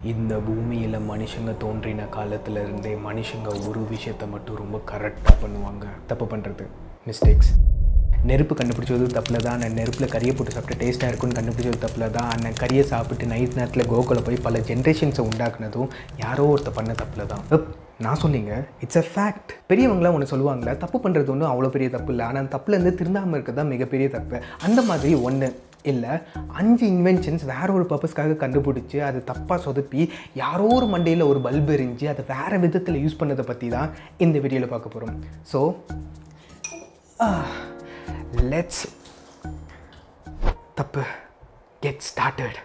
இந்த பூமியில் மனுஷங்க தோன்றின காலத்துல இருந்தே மனுஷங்க ஒரு விஷயத்தை மட்டும் ரொம்ப கரெக்டாக பண்ணுவாங்க தப்பு பண்ணுறது மிஸ்டேக்ஸ் நெருப்பு கண்டுபிடிச்சது தப்பில் தான் அண்ணன் நெருப்பில் கறியை போட்டு சாப்பிட்டு டேஸ்ட்டாக இருக்கும்னு கண்டுபிடிச்சது தப்பில் தான் அண்ணன் கறியை சாப்பிட்டு நைட் நேரத்தில் கோகுல போய் பல ஜென்ரேஷன்ஸை உண்டாக்குனதும் யாரோ ஒருத்த பண்ண தப்பில் தான் உப், நான் சொன்னீங்க இட்ஸ் அ ஃபேக்ட் பெரியவங்களாம் ஒன்று சொல்லுவாங்களே தப்பு பண்ணுறது ஒன்றும் அவ்வளோ பெரிய தப்பு இல்லை ஆனால் தப்புலேருந்து திருந்தாமல் இருக்கிறது தான் மிகப்பெரிய தப்பு அந்த மாதிரி ஒன்று இல்லை அஞ்சு இன்வென்ஷன்ஸ் வேற ஒரு பர்பஸ்க்காக கண்டுபிடிச்சி அது தப்பாக சொதப்பி யாரோ ஒரு மண்டையில் ஒரு பல்பு எரிஞ்சு அதை வேறு விதத்தில் யூஸ் பண்ணதை பற்றி தான் இந்த வீடியோவில் பார்க்க போகிறோம் ஸோ லெட்ஸ் தப்பு கெட் ஸ்டார்டட்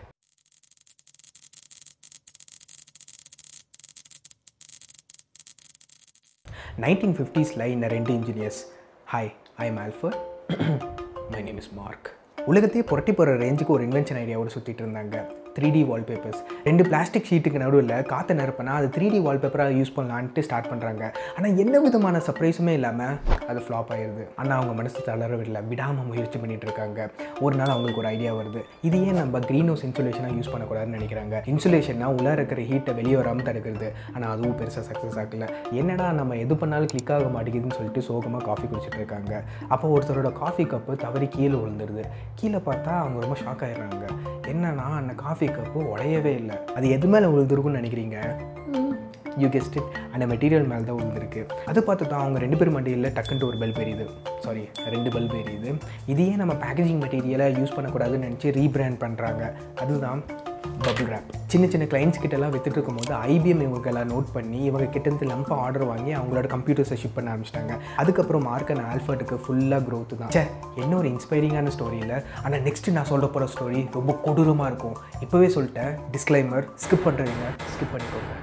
நைன்டீன் ஃபிஃப்டிஸில் இந்த ரெண்டு இன்ஜினியர்ஸ் ஹாய் ஐ எம் ஆல்ஃபர் மை நேம் இஸ் மார்க் உலகத்தையே புரட்டி போகிற ரேஞ்சுக்கு ஒரு இன்வென்ஷன் ஐடியாவோட சுற்றிட்டு இருந்தாங்க த்ரீ டி வால்பேப்பர்ஸ் ரெண்டு பிளாஸ்டிக் ஷீட்டுக்கு நடுவில் காற்று நிரப்பினா அது த்ரீ டி வால்பேப்பராக யூஸ் பண்ணலான்ட்டு ஸ்டார்ட் பண்ணுறாங்க ஆனால் என்ன விதமான சர்ப்ரைஸுமே இல்லாமல் அது ஃப்ளாப் ஆயிடுது ஆனால் அவங்க மனசு தளரவில்லை விடாமல் முயற்சி பண்ணிட்டு இருக்காங்க ஒரு நாள் அவங்களுக்கு ஒரு ஐடியா வருது இது ஏன் நம்ம க்ரீன் ஹவுஸ் இன்சுலேஷனாக யூஸ் பண்ணக்கூடாதுன்னு நினைக்கிறாங்க இன்சுலேஷன்னா உள்ளே இருக்கிற ஹீட்டை வெளியே வராமல் தடுக்கிறது ஆனால் அதுவும் பெருசாக சக்ஸஸ் ஆகல என்னடா நம்ம எது பண்ணாலும் கிளிக் ஆக மாட்டேங்குதுன்னு சொல்லிட்டு சோகமாக காஃபி குடிச்சிட்டு இருக்காங்க அப்போ ஒருத்தரோட காஃபி கப்பு தவறி கீழே விழுந்துருது கீழே பார்த்தா அவங்க ரொம்ப ஷாக் ஆயிடுறாங்க என்னன்னா அந்த காஃபி கப்பு உடையவே இல்லை அது எது மேலே விழுந்துருக்குன்னு நினைக்கிறீங்க யூ கெஸ்ட் இட் அந்த மெட்டீரியல் மேலே தான் விழுந்திருக்கு அதை பார்த்து தான் அவங்க ரெண்டு பேர் மண்டியில் டக்குன்ட்டு ஒரு பல்ப் எரியுது சாரி ரெண்டு பல்ப் எரியுது இதையே நம்ம பேக்கேஜிங் மெட்டீரியலை யூஸ் பண்ணக்கூடாதுன்னு நினச்சி ரீபிராண்ட் பண்ணுறாங்க அதுதான் பபுள் ரேப் சின்ன சின்ன கிளைண்ட்ஸ் கிட்டலாம் வித்துட்டு இருக்கும்போது ஐபிஎம் இவங்கெல்லாம் நோட் பண்ணி இவங்க கிட்டேருந்து லம்ப ஆர்டர் வாங்கி அவங்களோட கம்ப்யூட்டர்ஸை ஷிப் பண்ண ஆரம்பிச்சிட்டாங்க அதுக்கப்புறம் மார்க் அண்ட் ஆல்ஃபர்ட்டுக்கு ஃபுல்லாக growth தான் சே என்ன ஒரு இன்ஸ்பைரிங்கான ஸ்டோரியில் ஆனால் நெக்ஸ்ட் நான் சொல்ல போகிற ஸ்டோரி ரொம்ப கொடூரமாக இருக்கும் இப்போவே சொல்லிட்டேன் டிஸ்க்ளைமர் ஸ்கிப் பண்ணுறீங்க ஸ்கிப் பண்ணிக்கோங்க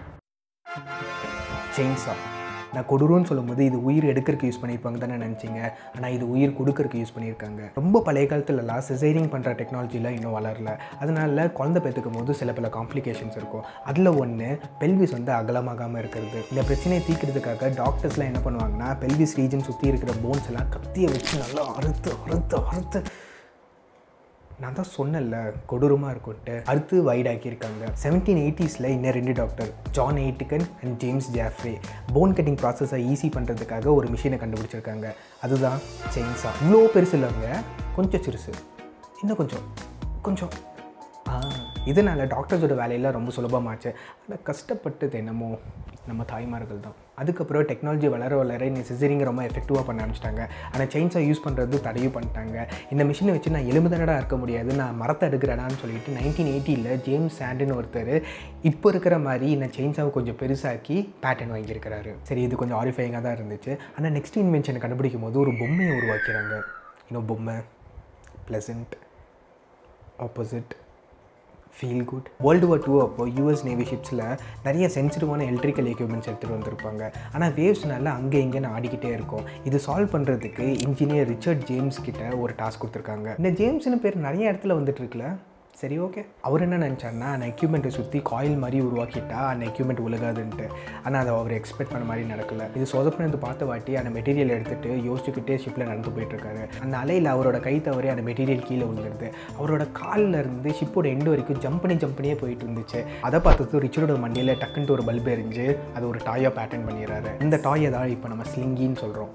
செயின்ஸா நான் கொடூரம்னு சொல்லும்போது இது உயிர் எடுக்கிறதுக்கு யூஸ் பண்ணியிருப்பாங்க தானே நினச்சிங்க ஆனால் இது உயிர் கொடுக்கறதுக்கு யூஸ் பண்ணியிருக்காங்க ரொம்ப பழைய காலத்துலலாம் சிசேரிங் பண்ணுற டெக்னாலஜிலாம் இன்னும் வளரல அதனால குழந்தை பெற்றுக்கும் போது சில பல காம்ப்ளிகேஷன்ஸ் இருக்கும் அதில் ஒன்று பெல்விஸ் வந்து அகலமாகாமல் இருக்கிறது இந்த பிரச்சனையை தீர்க்கிறதுக்காக டாக்டர்ஸ்லாம் என்ன பண்ணுவாங்கன்னா பெல்விஸ் ரீஜன் சுற்றி இருக்கிற போன்ஸ் எல்லாம் கத்தியை வச்சு நல்லா அறுத்து அறுத்து அறுத்து நான் தான் சொன்னேன்ல கொடூரமாக இருக்கும்ட்டு அடுத்து வைடாக்கியிருக்காங்க செவன்டீன் எயிட்டிஸில் இன்னும் ரெண்டு doctor John Aitken and James Jeffray bone cutting ப்ராசஸை ஈஸி பண்ணுறதுக்காக ஒரு மிஷினை கண்டுபிடிச்சிருக்காங்க அதுதான் செயின்ஸா இவ்வளோ பெருசு இல்லைங்க கொஞ்சம் சிறுசு இன்னும் கொஞ்சம் கொஞ்சம் ஆ இதனால் டாக்டர்ஸோட வேலையெல்லாம் ரொம்ப சுலபமாச்சு ஆனால் கஷ்டப்பட்டது என்னமோ நம்ம தாய்மார்கள் தான் அதுக்கப்புறம் டெக்னாலஜி வளர வளர இந்த சிசரிங் ரொம்ப எஃபெக்டிவாக பண்ண ஆரம்பிச்சிட்டாங்க ஆனால் செயின்ஸை யூஸ் பண்ணுறது தடையும் பண்ணிட்டாங்க இந்த மிஷினை வச்சு நான் எலும்புதனடா இருக்க முடியாது நான் மரத்தை எடுக்கிறேனான்னு சொல்லிட்டு நைன்டீன் எயிட்டியில் ஜேம்ஸ் சாண்டுன்னு ஒருத்தர் இப்போ இருக்கிற மாதிரி இந்த செயின்ஸாவை கொஞ்சம் பெருசாக்கி பேட்டர்ன் வாங்கியிருக்கிறாரு சரி இது கொஞ்சம் ஆரிஃபைங்காக தான் இருந்துச்சு ஆனால் நெக்ஸ்ட் இன்வென்ஷனை கண்டுபிடிக்கும் போது ஒரு பொம்மையை உருவாக்கிறாங்க இன்னும் பொம்மை pleasant opposite feel good world war two அப்போ யூஎஸ் நேவி ஷிப்ஸில் நிறைய சென்சிட்டிவான எலக்ட்ரிக்கல் எக்யூப்மெண்ட்ஸ் எடுத்துகிட்டு வந்திருப்பாங்க ஆனால் வேவ்ஸ்னால அங்கே இங்கேன்னு ஆடிக்கிட்டே இருக்கும் இது சால்வ் பண்ணுறதுக்கு இன்ஜினியர் ரிச்சர்ட் ஜேம்ஸ் கிட்ட ஒரு டாஸ்க் கொடுத்துருக்காங்க இந்த ஜேம்ஸ்னு பேர் நிறைய இடத்துல வந்துட்டு இருக்குல்ல சரி ஓகே அவர் என்ன நினச்சாருன்னா அந்த எக்யூப்மெண்ட்டை சுற்றி காயில் மாதிரி உருவாக்கிட்டா அந்த எக்யூப்மெண்ட் உலகாதுன்ட்டு ஆனால் அதை அவர் எக்ஸ்பெக்ட் பண்ண மாதிரி நடக்கல இது சொதப்பினது பார்த்த வாட்டி அந்த மெட்டீரியல் எடுத்துகிட்டு யோசிச்சுக்கிட்டே ஷிப்பில் நடந்து போயிட்டுருக்காரு அந்த அலையில் அவரோட கை தவறி அந்த மெட்டீரியல் கீழே விழுந்துருது அவரோட காலில் இருந்து ஷிப்போட எண்டு வரைக்கும் ஜம்ப் பண்ணி ஜம்ப் பண்ணியே போயிட்டு இருந்துச்சு அதை பார்த்தது ரிச்சர்டோட மண்டியில் டக்குன்ட்டு ஒரு பல்ப் எரிஞ்சு அது ஒரு டாயாக பேட்டர்ன் பண்ணிடுறாரு இந்த டாயை தான் இப்போ நம்ம ஸ்லிங்கின்னு சொல்கிறோம்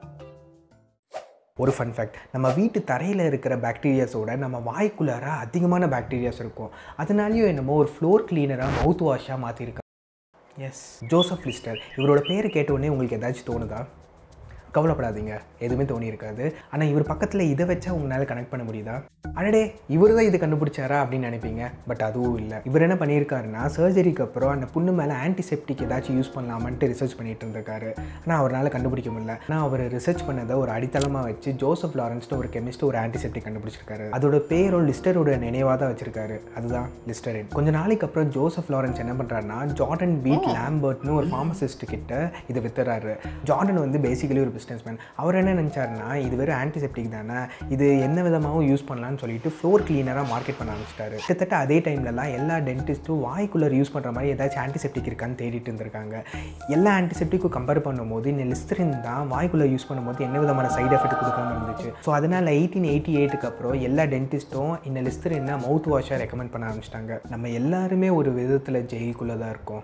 ஒரு ஃபன் ஃபேக்ட் நம்ம வீட்டு தரையில் இருக்கிற பாக்டீரியாஸோட நம்ம வாய்க்குள்ளார அதிகமான பாக்டீரியாஸ் இருக்கும் அதனாலேயும் என்னமோ ஒரு ஃப்ளோர் கிளீனராக மவுத் வாஷாக மாற்றிருக்காங்க எஸ் ஜோசப் லிஸ்டர் இவரோட பேரை கேட்ட உடனே உங்களுக்கு ஏதாச்சும் தோணுதா கவலைப்படாதீங்க எதுவுமே தோணியிருக்காது ஆனால் இவர் பக்கத்தில் இதை வச்சா உங்களால் கனெக்ட் பண்ண முடியுதா அடடே இவர் தான் இது கண்டுபிடிச்சாரா அப்படின்னு நினைப்பீங்க பட் அதுவும் இல்லை இவர் என்ன பண்ணியிருக்காருன்னா சர்ஜரிக்கு அப்புறம் அந்த புண்ணு மேலே ஆன்டிசெப்டிக் ஏதாச்சும் யூஸ் பண்ணலாமான்ட்டு ரிசர்ச் பண்ணிட்டு இருந்திருக்காரு ஆனால் அவரால் கண்டுபிடிக்க முடியல ஆனால் அவர் ரிசர்ச் பண்ணதை ஒரு அடித்தளமாக வச்சு ஜோசப் லாரன்ஸ்னு ஒரு கெமிஸ்ட் ஒரு ஆன்டிசெப்டிக் கண்டுபிடிச்சிருக்காரு அதோட பேரோ லிஸ்டரோட நினைவாக தான் வச்சிருக்காரு அதுதான் லிஸ்டரின் கொஞ்ச நாளைக்கு அப்புறம் ஜோசப் லாரன்ஸ் என்ன பண்ணுறாருன்னா ஜார்டன் பீட் லேம்பர்ட்னு ஒரு ஃபார்மசிஸ்ட் கிட்ட இதை வித்துறாரு ஜார்டன் வந்து பேசிக்கலி ஒரு பிஸ்னஸ்மேன் அவர் என்ன நினச்சாருன்னா இது வெறும் ஆன்டிசெப்டிக் தானே இது என்ன விதமாகவும் யூஸ் பண்ணலாம்னு சொல்லிட்டு ஃப்ளோர் கிளீனராக மார்க்கெட் பண்ண ஆரம்பிச்சிட்டாரு கிட்டத்தட்ட அதே டைம்லலாம் எல்லா டென்டிஸ்ட்டும் வாய்க்குள்ளர் யூஸ் பண்ணுற மாதிரி ஏதாச்சும் ஆன்டிசெப்டிக் இருக்கான்னு தேடிட்டு இருந்திருக்காங்க எல்லா ஆன்டிசெப்டிக்கும் கம்பேர் பண்ணும்போது இந்த லிஸ்டரின் தான் வாய்க்குள்ளே யூஸ் பண்ணும்போது என்ன விதமான சைடு எஃபெக்ட் கொடுக்காம இருந்துச்சு ஸோ அதனால் எயிட்டீன் எயிட்டி எயிட்டுக்கு அப்புறம் எல்லா டென்டிஸ்ட்டும் இந்த லிஸ்டரின் மவுத் வாஷாக ரெக்கமெண்ட் பண்ண ஆரம்பிச்சிட்டாங்க நம்ம எல்லாருமே ஒரு விதத்தில் ஜெயிலுக்குள்ளே தான் இருக்கோம்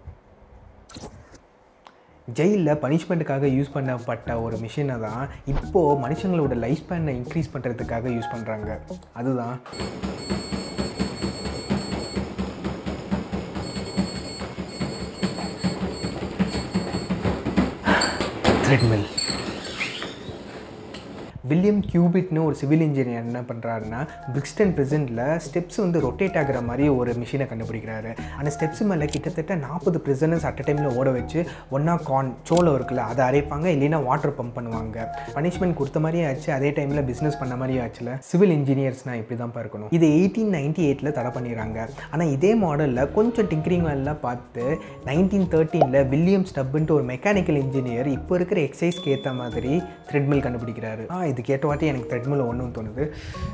ஜெயிலில் பனிஷ்மெண்ட்டுக்காக யூஸ் பண்ணப்பட்ட ஒரு மிஷினை தான் இப்போது மனுஷங்களோட லைஃப் ஸ்பேனை இன்க்ரீஸ் பண்ணுறதுக்காக யூஸ் பண்ணுறாங்க அதுதான் த்ரெட்மில் வில்லியம் கியூபிட்னு ஒரு சிவில் இன்ஜினியர் என்ன பண்ணுறாருன்னா பிரிக்ஸ்டன் ப்ரெசென்ட்டில் ஸ்டெப்ஸ் வந்து ரொட்டேட் ஆகிற மாதிரி ஒரு மிஷினை கண்டுபிடிக்கிறாரு அந்த ஸ்டெப்ஸ் மேலே கிட்டத்தட்ட நாற்பது ப்ரிசனர்ஸ் அட் டைமில் ஓட வச்சு ஒன்றா கார்ன் சோளம் இருக்குல்ல அதை அரைப்பாங்க இல்லைன்னா வாட்டர் பம்ப் பண்ணுவாங்க பனிஷ்மெண்ட் கொடுத்த மாதிரியே ஆச்சு அதே டைமில் பிஸ்னஸ் பண்ண மாதிரியே ஆச்சுல சிவில் இன்ஜினியர்ஸ்னால் இப்படி தான் இருக்கணும் இது எயிட்டீன் நைன்டி எயிட்டில் தடை பண்ணிடுறாங்க ஆனால் இதே மாடலில் கொஞ்சம் டிங்கரிங் எல்லாம் பார்த்து நைன்டீன் தேர்ட்டீனில் வில்லியம் ஸ்டப்புன்ட்டு ஒரு மெக்கானிக்கல் இன்ஜினியர் இப்போ இருக்கிற எக்ஸசைஸ்க்கு ஏற்ற மாதிரி த்ரெட்மில் கண்டுபிடிக்கிறாரு ஆ இது கேட்ட வாட்டி எனக்கு த்ரெட்மில் ஒன்றும் தோணுது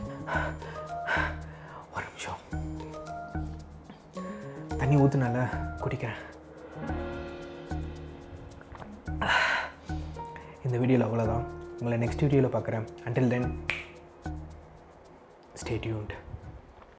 ஒரு நிமிஷம் தண்ணி ஊற்றுனால குடிக்கிறேன் இந்த வீடியோவில் அவ்வளோதான் உங்களை நெக்ஸ்ட் வீடியோவில் பார்க்குறேன் அண்டில் தென் ஸ்டே டியூன்ட்